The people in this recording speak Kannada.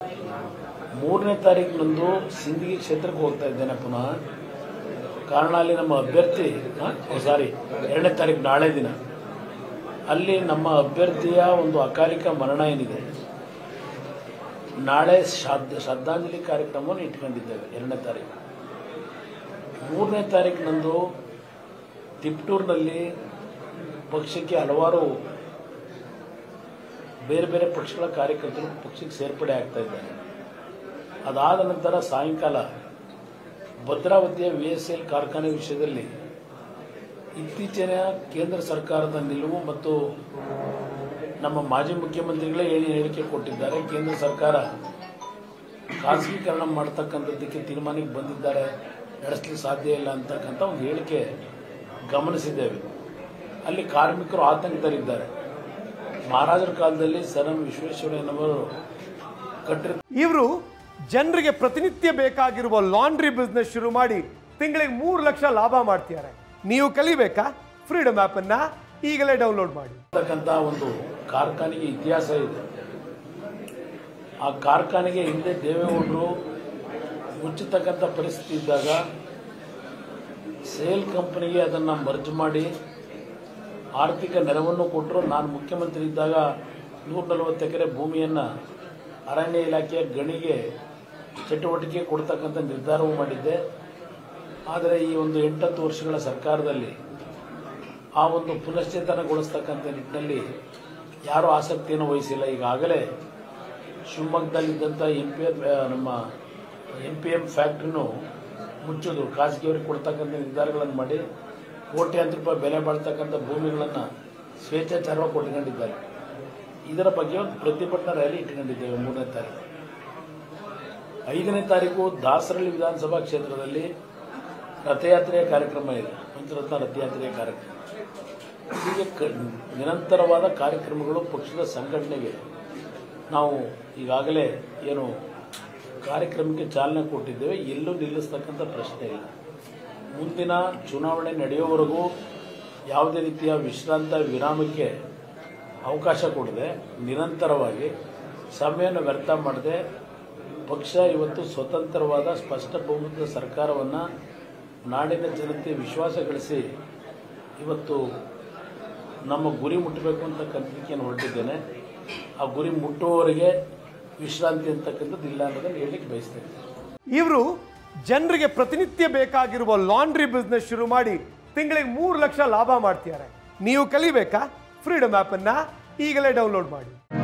ಮೂರನೇ ತಾರೀಕಿನಂದು ಸಿಂದಗಿ ಕ್ಷೇತ್ರಕ್ಕೆ ಹೋಗ್ತಾ ಇದ್ದೇನೆ ಪುನಃ ಕಾರಣ ಅಲ್ಲಿ ನಮ್ಮ ಅಭ್ಯರ್ಥಿ ಸಾರಿ ಎರಡನೇ ತಾರೀಕು ನಾಳೆ ದಿನ ಅಲ್ಲಿ ನಮ್ಮ ಅಭ್ಯರ್ಥಿಯ ಒಂದು ಅಕಾಲಿಕ ಮರಣ ಏನಿದೆ ನಾಳೆ ಶ್ರಾದ್ದ ಶ್ರದ್ಧಾಂಜಲಿ ಕಾರ್ಯಕ್ರಮವನ್ನು ಇಟ್ಕೊಂಡಿದ್ದೇವೆ ಎರಡನೇ ತಾರೀಕು ಮೂರನೇ ತಾರೀಕಿನಂದು ತಿಪ್ಟೂರಿನಲ್ಲಿ ಪಕ್ಷಕ್ಕೆ ಹಲವಾರು ಬೇರೆ ಬೇರೆ ಪಕ್ಷಗಳ ಕಾರ್ಯಕರ್ತರು ಪಕ್ಷಕ್ಕೆ ಸೇರ್ಪಡೆ ಆಗ್ತಾ ಇದ್ದಾರೆ ಅದಾದ ನಂತರ ಸಾಯಂಕಾಲ ಭದ್ರಾವತಿಯ ವಿ ಎಸ್ ಎಲ್ ಕಾರ್ಖಾನೆ ವಿಷಯದಲ್ಲಿ ಇತ್ತೀಚಿನ ಕೇಂದ್ರ ಸರ್ಕಾರದ ನಿಲುವು ಮತ್ತು ನಮ್ಮ ಮಾಜಿ ಮುಖ್ಯಮಂತ್ರಿಗಳೇ ಏನು ಹೇಳಿಕೆ ಕೊಟ್ಟಿದ್ದಾರೆ ಕೇಂದ್ರ ಸರ್ಕಾರ ಖಾಸಗೀಕರಣ ಮಾಡ್ತಕ್ಕಂಥದ್ದಕ್ಕೆ ತೀರ್ಮಾನಕ್ಕೆ ಬಂದಿದ್ದಾರೆ ನಡೆಸಲಿಕ್ಕೆ ಸಾಧ್ಯ ಇಲ್ಲ ಅಂತಕ್ಕಂಥ ಒಂದು ಹೇಳಿಕೆ ಗಮನಿಸಿದ್ದೇವೆ ಅಲ್ಲಿ ಕಾರ್ಮಿಕರು ಆತಂಕದಲ್ಲಿದ್ದಾರೆ ಮಹಾರಾಜರ ಕಾಲದಲ್ಲಿ ಸರ್ ಎಂ ವಿಶ್ವೇಶ್ವರಯ್ಯನವರು ಕಟ್ಟಿರ ಇವರು ಜನರಿಗೆ ಪ್ರತಿನಿತ್ಯ ಬೇಕಾಗಿರುವ ಲಾಂಡ್ರಿ ಬಿಸ್ನೆಸ್ ಶುರು ಮಾಡಿ ತಿಂಗಳಿಗೆ ಮೂರು ಲಕ್ಷ ಲಾಭ ಮಾಡ್ತಿದ್ದಾರೆ ನೀವು ಕಲಿಬೇಕಾ ಫ್ರೀಡಮ್ ಅನ್ನ ಈಗಲೇ ಡೌನ್ಲೋಡ್ ಮಾಡಿ ಇರ್ತಕ್ಕಂಥ ಒಂದು ಕಾರ್ಖಾನೆಗೆ ಇತಿಹಾಸ ಇದೆ ಆ ಕಾರ್ಖಾನೆಗೆ ಹಿಂದೆ ದೇವೇಗೌಡರು ಮುಚ್ಚತಕ್ಕಂಥ ಪರಿಸ್ಥಿತಿ ಇದ್ದಾಗ ಸೇಲ್ ಕಂಪನಿಗೆ ಅದನ್ನು ಮರ್ಜ್ ಮಾಡಿ ಆರ್ಥಿಕ ನೆರವನ್ನು ಕೊಟ್ಟರು ನಾನು ಮುಖ್ಯಮಂತ್ರಿ ಇದ್ದಾಗ ನೂರ ನಲವತ್ತು ಎಕರೆ ಭೂಮಿಯನ್ನು ಅರಣ್ಯ ಇಲಾಖೆಯ ಗಣಿಗೆ ಚಟುವಟಿಕೆ ಕೊಡ್ತಕ್ಕಂಥ ನಿರ್ಧಾರವೂ ಮಾಡಿದ್ದೆ ಆದರೆ ಈ ಒಂದು ಎಂಟತ್ತು ವರ್ಷಗಳ ಸರ್ಕಾರದಲ್ಲಿ ಆ ಒಂದು ಪುನಶ್ಚೇತನಗೊಳಿಸ್ತಕ್ಕಂಥ ನಿಟ್ಟಿನಲ್ಲಿ ಯಾರೂ ಆಸಕ್ತಿಯನ್ನು ವಹಿಸಿಲ್ಲ ಈಗಾಗಲೇ ಶಿವಮೊಗ್ಗದಲ್ಲಿದ್ದಂಥ ಎಂ ಪಿ ಎಂ ನಮ್ಮ ಎಂ ಪಿ ಎಂ ಫ್ಯಾಕ್ಟ್ರಿನೂ ಮುಚ್ಚೋದು ಖಾಸಗಿಯವರಿಗೆ ಕೊಡ್ತಕ್ಕಂಥ ನಿರ್ಧಾರಗಳನ್ನು ಮಾಡಿ ಕೋಟ್ಯಾಂತರ ರೂಪಾಯಿ ಬೆಲೆ ಬಾಳ್ತಕ್ಕಂಥ ಭೂಮಿಗಳನ್ನು ಸ್ವೇಚ್ಛಾಚಾರವಾಗಿ ಕೊಟ್ಕೊಂಡಿದ್ದಾರೆ ಇದರ ಬಗ್ಗೆ ಒಂದು ಪ್ರತಿಭಟನಾ ರ್ಯಾಲಿ ಇಟ್ಕೊಂಡಿದ್ದೇವೆ ಮೂರನೇ ತಾರೀಕು ಐದನೇ ತಾರೀಕು ದಾಸರಳ್ಳಿ ವಿಧಾನಸಭಾ ಕ್ಷೇತ್ರದಲ್ಲಿ ರಥಯಾತ್ರೆಯ ಕಾರ್ಯಕ್ರಮ ಇದೆ ಪಂಚರತ್ನ ರಥಯಾತ್ರೆಯ ಕಾರ್ಯಕ್ರಮ ಹೀಗೆ ಕ ನಿರಂತರವಾದ ಕಾರ್ಯಕ್ರಮಗಳು ಪಕ್ಷದ ಸಂಘಟನೆಗೆ ನಾವು ಈಗಾಗಲೇ ಏನು ಕಾರ್ಯಕ್ರಮಕ್ಕೆ ಚಾಲನೆ ಕೊಟ್ಟಿದ್ದೇವೆ ಎಲ್ಲೂ ನಿಲ್ಲಿಸ್ತಕ್ಕಂಥ ಪ್ರಶ್ನೆ ಇಲ್ಲ ಮುಂದಿನ ಚುನಾವಣೆ ನಡೆಯುವವರೆಗೂ ಯಾವುದೇ ರೀತಿಯ ವಿಶ್ರಾಂತ ವಿರಾಮಕ್ಕೆ ಅವಕಾಶ ಕೊಡದೆ ನಿರಂತರವಾಗಿ ಸಮಯವನ್ನು ವ್ಯರ್ಥ ಮಾಡದೆ ಪಕ್ಷ ಇವತ್ತು ಸ್ವತಂತ್ರವಾದ ಸ್ಪಷ್ಟ ಬಹುಮತದ ಸರ್ಕಾರವನ್ನು ನಾಡಿನ ಜನತೆ ವಿಶ್ವಾಸ ಗಳಿಸಿ ಇವತ್ತು ನಮ್ಮ ಗುರಿ ಮುಟ್ಟಬೇಕು ಅಂತ ಕಂತಿಕೆಯನ್ನು ಹೊರಟಿದ್ದೇನೆ ಆ ಗುರಿ ಮುಟ್ಟುವವರೆಗೆ ವಿಶ್ರಾಂತಿ ಅಂತಕ್ಕಂಥದ್ದು ಇಲ್ಲ ಅನ್ನೋದನ್ನು ಹೇಳಲಿಕ್ಕೆ ಬಯಸ್ತೇನೆ ಇವರು ಜನರಿಗೆ ಪ್ರತಿನಿತ್ಯ ಬೇಕಾಗಿರುವ ಲಾಂಡ್ರಿ ಬಿಸ್ನೆಸ್ ಶುರು ಮಾಡಿ ತಿಂಗಳಿಗೆ ಮೂರು ಲಕ್ಷ ಲಾಭ ಮಾಡ್ತಿದ್ದಾರೆ ನೀವು ಕಲಿಬೇಕಾ ಫ್ರೀಡಮ್ ಅನ್ನ ಈಗಲೇ ಡೌನ್ಲೋಡ್ ಮಾಡಿ